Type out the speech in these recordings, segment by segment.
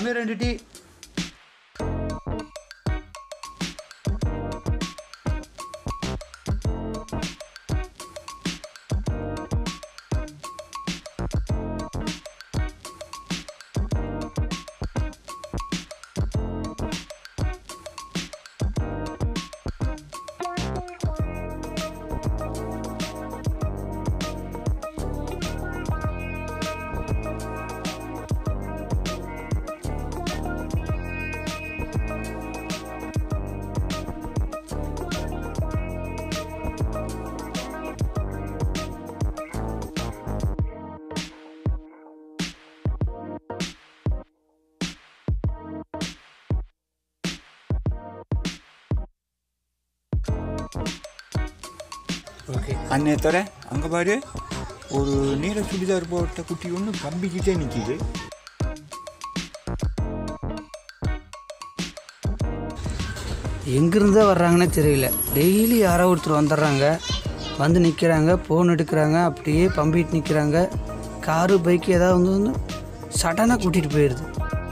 அமீர் ரெண்டு tea okay அண்ணே தர அங்கே பாரு ஒரு நீல சுடிதார் போட்ட குட்டி ஒன்று கம்பிக்கிட்டே நிற்கிது எங்கேருந்தே வர்றாங்கன்னே தெரியல டெய்லி யாரோ ஒருத்தர் வந்துடுறாங்க வந்து நிற்கிறாங்க ஃபோன் எடுக்கிறாங்க அப்படியே பம்பிட்டு நிற்கிறாங்க காரு பைக்கு ஏதாவது வந்து வந்து சடனாக கூட்டிகிட்டு போயிடுது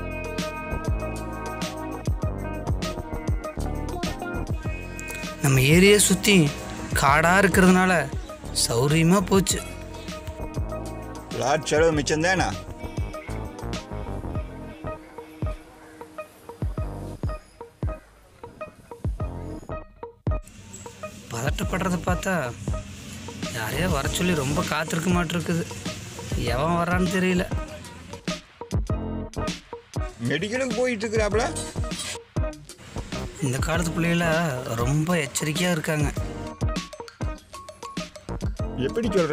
நம்ம ஏரியா சுற்றி காடாக இருக்கிறதுனால சௌரியமாக போச்சு லாட் செலவு மிச்சம் தானே பதட்டப்படுறத பார்த்தா யாரையோ வர சொல்லி ரொம்ப காத்திருக்க மாட்டிருக்குது எவன் வரான்னு தெரியல மெடிக்கலுக்கு போயிட்டு இருக்கிறாப்புல இந்த காலத்து பிள்ளைகள ரொம்ப எச்சரிக்கையாக இருக்காங்க எப்படி சொல்கிற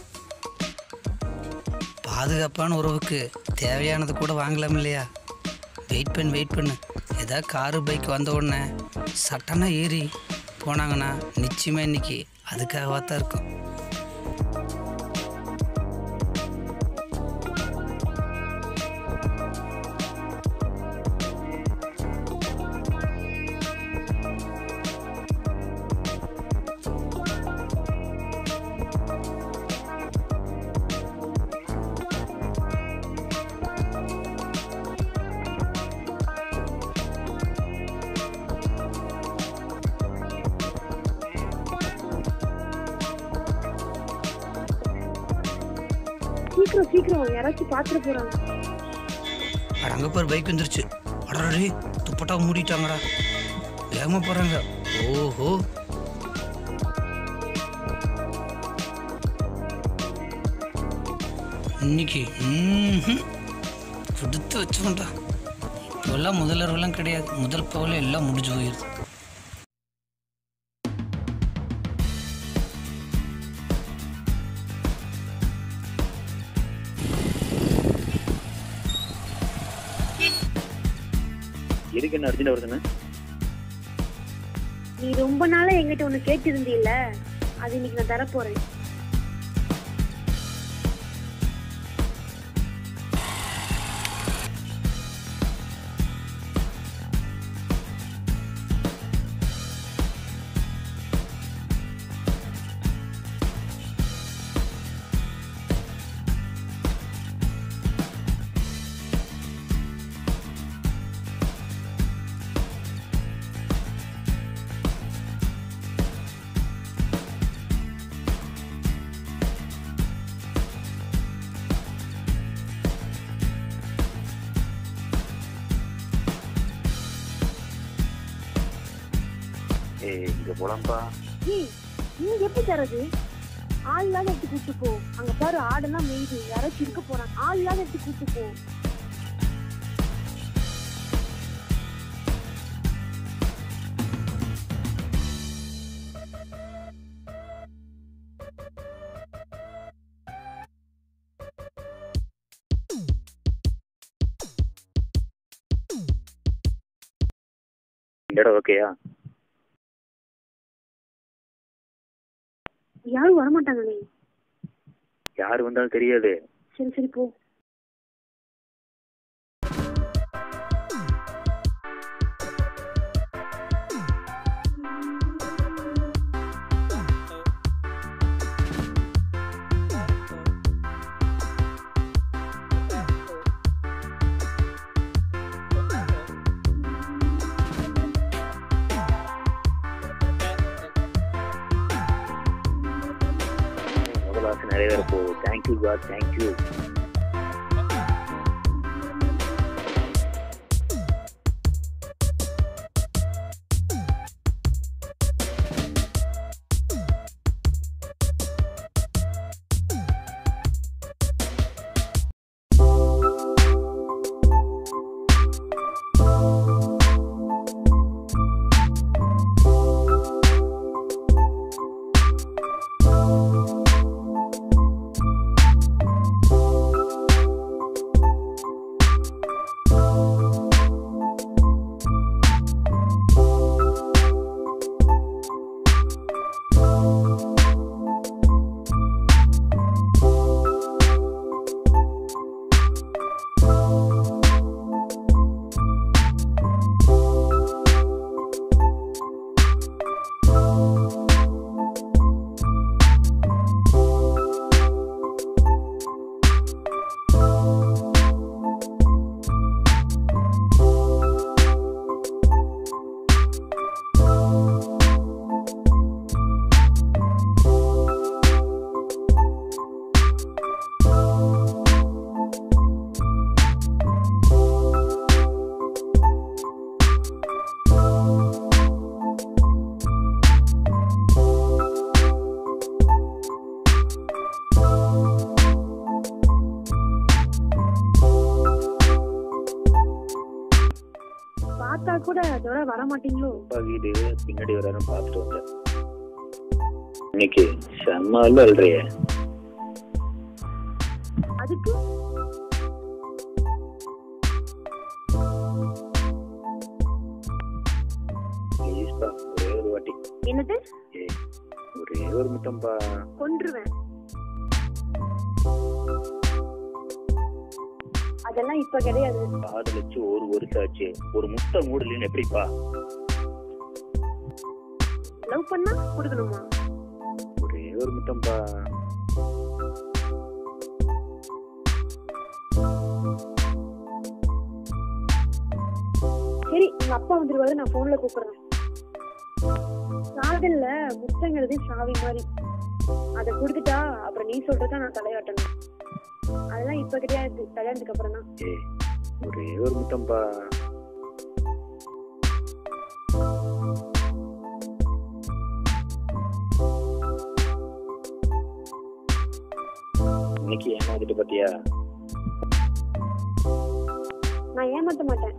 பாதுகாப்பான உறவுக்கு தேவையானது கூட வாங்கலாம் இல்லையா வெயிட் பண்ணு வெயிட் பண்ணு ஏதாவது காரு பைக் வந்த உடனே சட்டனா ஏறி போனாங்கன்னா நிச்சயமாக இன்னைக்கு அதுக்காகவா தான் இருக்கும் சீக்கிரம் சீக்கிரம் யாராச்சும் பாத்துட்டு போறாங்க அட அங்கே பேர் பைக் வந்துருச்சு அடரடி துப்பட்டா மூடிட்டாங்கடா வேகமாக போகிறாங்க ஓஹோ இன்னைக்கு ம்ஹும். கொடுத்து வச்சோம்டா இப்போல்லாம் முதலர்கள்லாம் கிடையாது முதல் பவல எல்லாம் முடிஞ்சு போயிடுது எதுக்கு என்ன அர்ஜென்ட் வருதுன்னு நீ ரொம்ப நாளா என்கிட்ட ஒண்ணு கேட்டிருந்தீல்ல அது இன்னைக்கு நான் தரப்போறேன் ஏய் இங்க போலாம்ப்பா ஏய் நீ எப்படி தரது ஆள் இல்லாத எடுத்து கூட்டு போ அங்க பாரு ஆடெல்லாம் மேயுது யாராச்சும் இருக்க போறாங்க ஆள் இல்லாத எடுத்து கூட்டு போ இந்த இடம் ஓகேயா யாரும் வரமாட்டாங்களே யார் வந்தாலும் தெரியாது சரி சரி போ நிறைவேற போகுது தேங்க்யூ காட் தேங்க்யூ பார்த்தா கூட அதோட வர மாட்டீங்களோ அப்பா வீடு பின்னாடி வராருன்னு பார்த்துட்டு வந்தேன் இன்னைக்கு செம்ம அல்ல அல்றிய அதுக்கு ப்ளீஸ்ப்பா ஒரே ஒரு வாட்டி என்னது ஏய் ஒரே ஒரு முத்தம்பா கொன்றுவேன் அதெல்லாம் இப்ப கிடையாது காதலிச்சு ஒரு வருஷம் ஆச்சு ஒரு முட்டை மூடலின்னு எப்படிப்பா லவ் பண்ணா கொடுக்கணுமா ஒரே ஒரு முத்தம்பா சரி எங்க அப்பா வந்துருவாரு நான் போன்ல கூப்பிடுறேன் காதல்ல முத்தங்கிறது சாவி மாதிரி அதை கொடுத்துட்டா அப்புறம் நீ சொல்றதா நான் தலையாட்டணும் அதெல்லாம் இப்ப கிடையாது கல்யாணத்துக்கு அப்புறம் தான் ஏய் ஒரே ஒரு முத்தம்பா இன்னைக்கு ஏமாத்திட்டு பாத்தியா நான் ஏமாத்த மாட்டேன்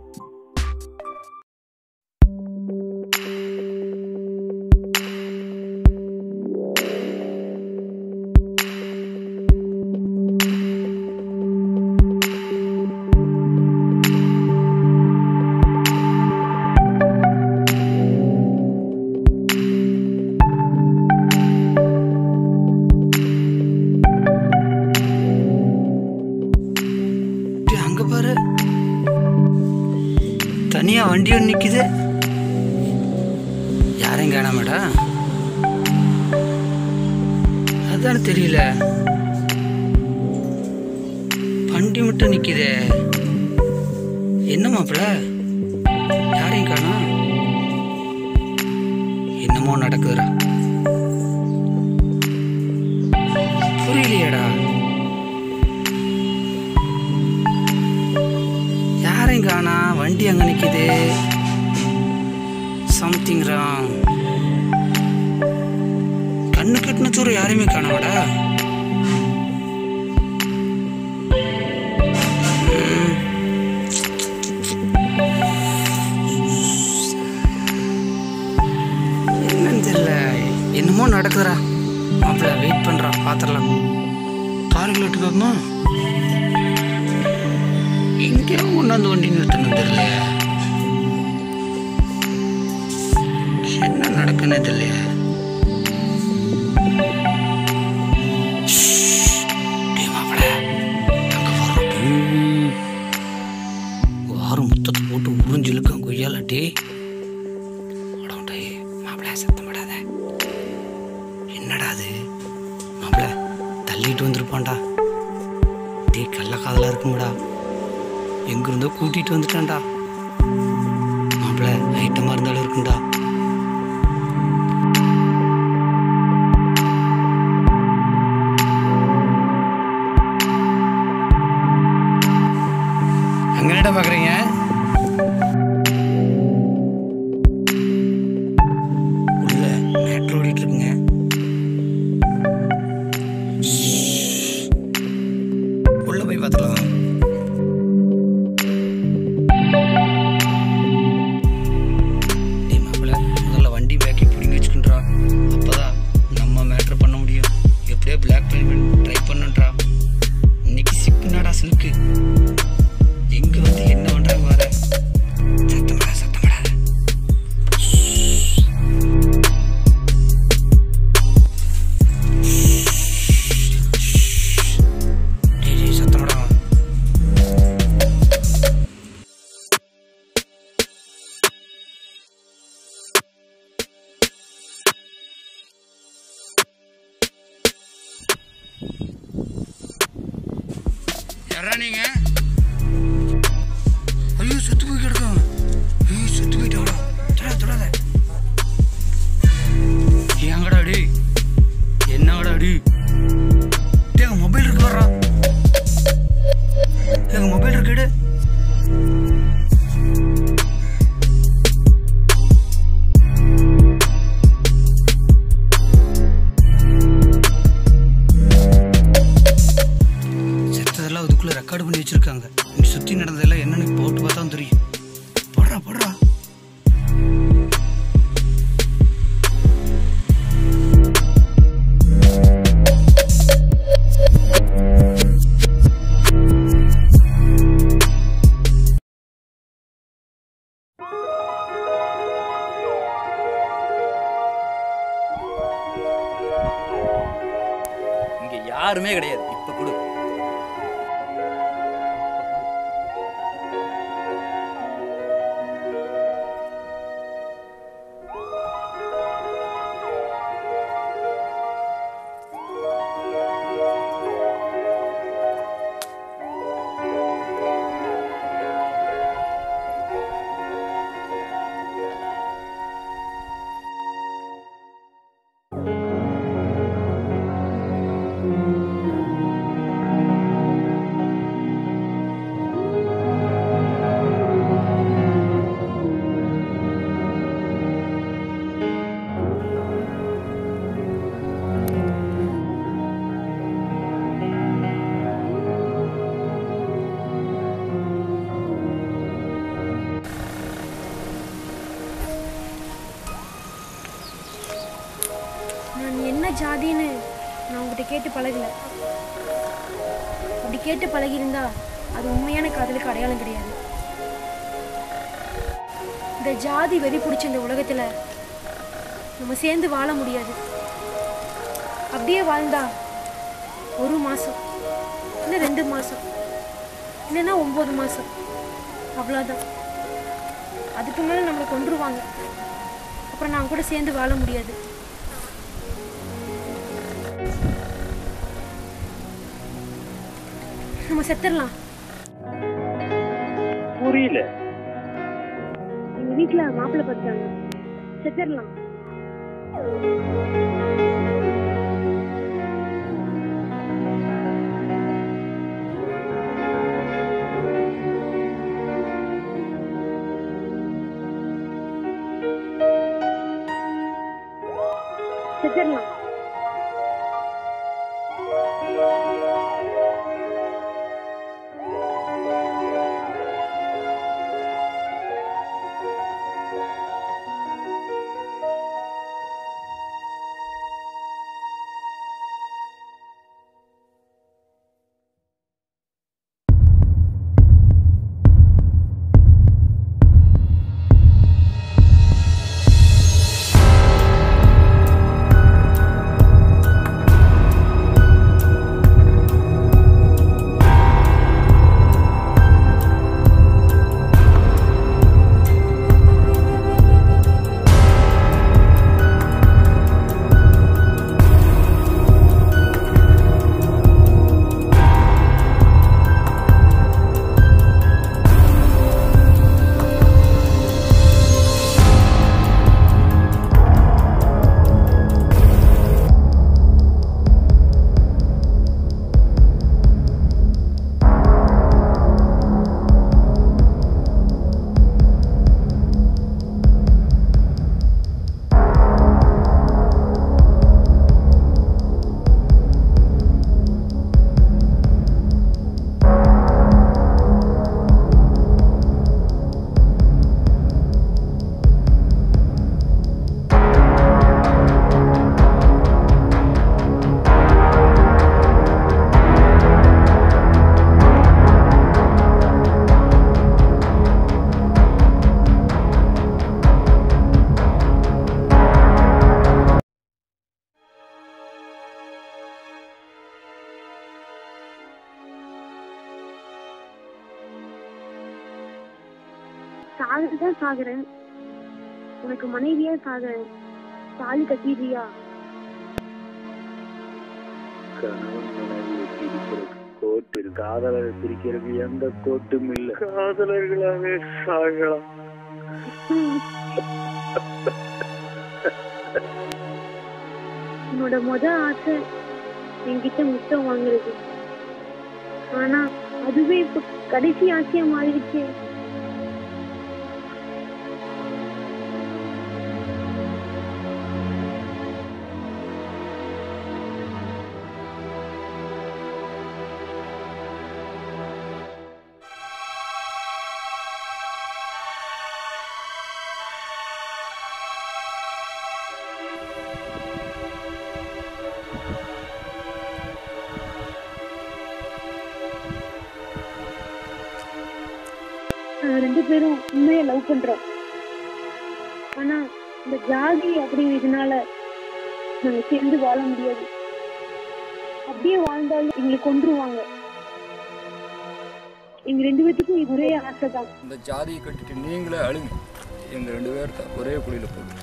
டேய், அங்க பாரு தனியா வண்டி ஒன்று நிக்குது யாரையும் காணாமடா அதான் தெரியல வண்டி மட்டும் நிக்குதே என்ன மாப்பிள யாரையும் காணோம் என்னமோ நடக்குதுடா புரியலையேடா யாரையும் காணா வண்டி அங்க நிக்குது சம்திங் ராங் கண்ணு கட்டின தூரம் யாரையுமே காணாமடா ம். என்னன்னு தெரியல என்னமோ நடக்குதுடா மாப்பிள்ள வெயிட் பண்றா பாத்திரலாம் கார்கள் விட்டு பார்ப்போமா எங்கேயோ கொண்டாந்து வண்டி நிறுத்தணும் தெரியலையே என்ன நடக்குன்னு தெரியலையே டேய் மாப்பிள, அங்க பாரு. ம். வாரு முத்தத்தை போட்டு உறிஞ்சு இழுக்கான் கொய்யால டே மாப்பிள சத்தம் படாத என்னடா அது மாப்பிள தள்ளிட்டு வந்திருப்பான்டா டே கள்ள காதலா இருக்குங்கடா எங்கிருந்தோ கூட்டிட்டு வந்துட்டான்டா மாப்பிள ஐட்டமா இருந்தாலும் இருக்குண்டா என்னடா பார்க்குறீங்க உள்ள மேட்ரு ஓடிட்டு இருக்குங்க உள்ள போய் பார்த்துக்கலாம் டேய் மாப்பிள்ள முதல்ல வண்டி பேக்கை பிடிங்கி வச்சுக்கின்றா அப்பதான் நம்ம மேட்ரு பண்ண முடியும் எப்படியோ பிளாக் பண்ணி ட்ரை பண்ணுன்றா இன்னைக்கு சிக்குனாடா சில்க்கு எங்க வந்து என்ன பண்றாங்க வர சத்தமடா சத்தமடா டேய் டேய் சத்தமடா யாரா நீங்க ஐயோ செத்து போய் கிடக்கும் ஐயோ செத்து போயிட்டாடா தொடாத தொடாத ஏங்கடா அடி என்னங்கடா அடி டேய், எங்க மொபைல் இருக்கு வர்றா எங்க மொபைல் இருக்கு எடு. செத்ததெல்லாம் அதுக்குள்ள ரெக்கார்டு பண்ணி வச்சிருக்காங்க இங்க சுத்தி நடந்ததெல்லாம் என்னன்னு போட்டு பார்த்தா தான் தெரியும் போடுறா போடுறா இங்க யாருமே கிடையாது இப்ப கொடு நான் என்ன ஜாதின்னு நான் உங்ககிட்ட கேட்டு பழகல அப்படி கேட்டு பழகியிருந்தா அது உண்மையான காதலுக்கு அடையாளம் கிடையாது இந்த ஜாதி வெறி பிடிச்ச இந்த உலகத்துல நம்ம சேர்ந்து வாழ முடியாது அப்படியே வாழ்ந்தா ஒரு மாசம் இல்லை ரெண்டு மாசம் இல்லைன்னா ஒம்பது மாசம் அவ்வளோதான் அதுக்கு மேலே நம்மளை கொன்றுவாங்க அப்புறம் நான் கூட சேர்ந்து வாழ முடியாது நம்ம செத்துடலாம் புரியல எங்க வீட்டுல மாப்பிள்ளை பார்த்தாங்க செத்துடலாம் செத்துடலாம் சாகதான் சாகுறேன் உனக்கு மனைவியா சாகுறேன் தாலி கட்டிடுறியா கணவன் மனைவியை பிரிக்கிறது கோட்டு இருக்கு காதலரை பிரிக்கிறது எந்த கோட்டும் இல்ல காதலர்களாவே சாகலாம் உன்னோட முத ஆசை என்கிட்ட முத்தம் வாங்குறது ஆனா அதுவே இப்ப கடைசி ஆசையா மாறிடுச்சு நாங்க ரெண்டு பேரும் உண்மையா லவ் பண்றோம் ஆனா இந்த ஜாதி அப்படிங்கிறதுனால நாங்க சேர்ந்து வாழ முடியாது அப்படியே வாழ்ந்தாலும் எங்களை கொன்றுவாங்க எங்க ரெண்டு பேத்துக்கும் ஒரே ஆசை தான் இந்த ஜாதியை கட்டிட்டு நீங்களே அழுங்க எங்க ரெண்டு பேர்த்த ஒரே குழியில போட்டு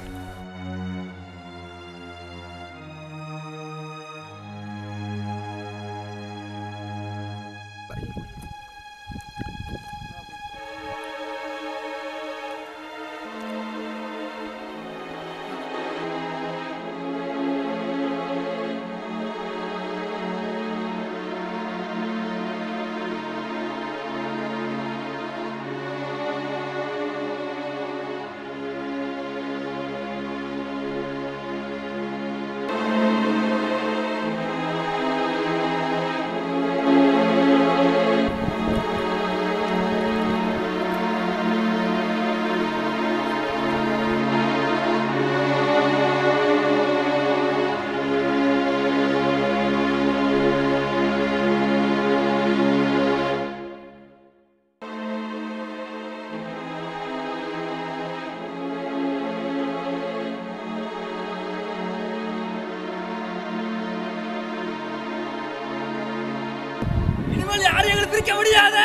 இனிமேல் யாரும் எங்களை பிரிக்க முடியாது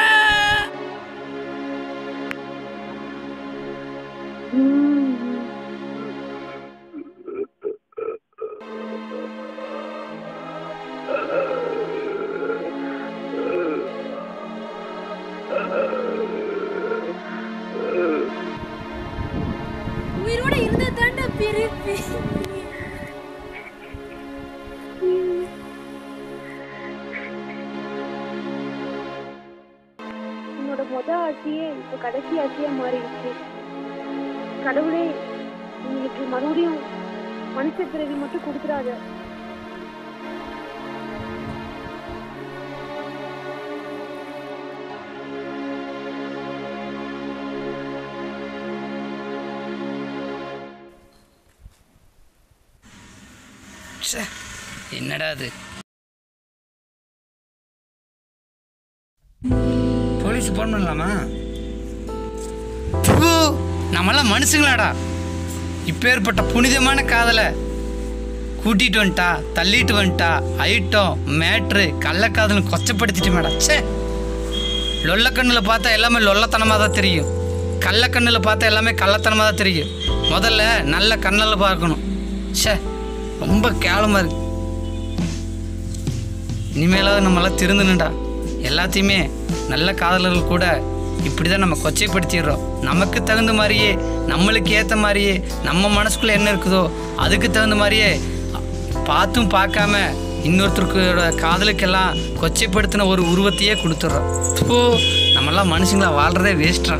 உயிரோட இருந்தா தாண்டா பிரிப்பி உன்னோட முத ஆசையே இப்ப கடைசி ஆசையா மாறிடுச்சு கடவுளே உங்களுக்கு மறுபடியும் மனுஷ பிறவி மட்டும் கொடுத்துடாத ச்சே என்னடா அது போலீஸ் ஃபோன் பண்ணலாமா ப்பு, நம்மெல்லாம் மனுஷங்களாடா இப்பேற்பட்ட புனிதமான காதலை கூட்டிட்டு வந்துட்டா தள்ளிட்டு வந்துட்டா ஐட்டம் மேட்ரு கள்ளக்காதலும் கொச்சப்படுத்திட்டு மேடம் ச்சே லொல்லக்கண்ணில் பார்த்தா எல்லாமே லொல்லத்தனமாக தான் தெரியும் கள்ளக்கண்ணில் பார்த்தா எல்லாமே கள்ளத்தனமாக தான் தெரியும் முதல்ல நல்ல கண்ணில் பார்க்கணும் ச்சே ரொம்ப கேவலமாக இருக்கு இனிமேலாவது நம்மளாம் திருந்தணும்டா எல்லாத்தையுமே நல்ல காதலர்கள் கூட இப்படி தான் நம்ம கொச்சைப்படுத்திடுறோம் நமக்கு தகுந்த மாதிரியே நம்மளுக்கு ஏற்ற மாதிரியே நம்ம மனசுக்குள்ளே என்ன இருக்குதோ அதுக்கு தகுந்த மாதிரியே பார்த்தும் பார்க்காம இன்னொருத்தருக்கோட காதலுக்கெல்லாம் கொச்சைப்படுத்தின ஒரு உருவத்தையே கொடுத்துட்றோம் இப்போ நம்மெல்லாம் மனுஷங்களா வாழ்கிறதே வேஸ்ட்ரா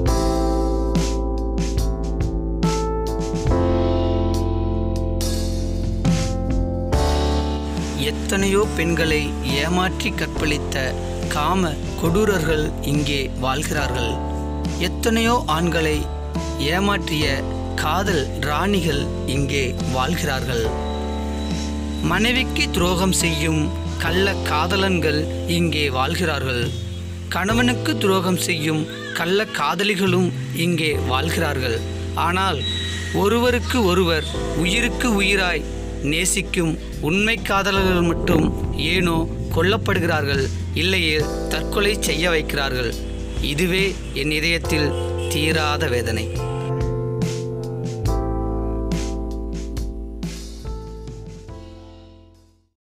எத்தனையோ பெண்களை ஏமாற்றி கற்பழித்த காம கொடூரர்கள் இங்கே வாழ்கிறார்கள் எத்தனையோ ஆண்களை ஏமாற்றிய காதல் ராணிகள் இங்கே வாழ்கிறார்கள் மனைவிக்கு துரோகம் செய்யும் கள்ள காதலன்கள் இங்கே வாழ்கிறார்கள் கணவனுக்கு துரோகம் செய்யும் கள்ள காதலிகளும் இங்கே வாழ்கிறார்கள் ஆனால் ஒருவருக்கு ஒருவர் உயிருக்கு உயிராய் நேசிக்கும் உண்மை காதலர்கள் மட்டும் ஏனோ கொல்லப்படுகிறார்கள் இல்லையே தற்கொலை செய்ய வைக்கிறார்கள் இதுவே என் இதயத்தில் தீராத வேதனை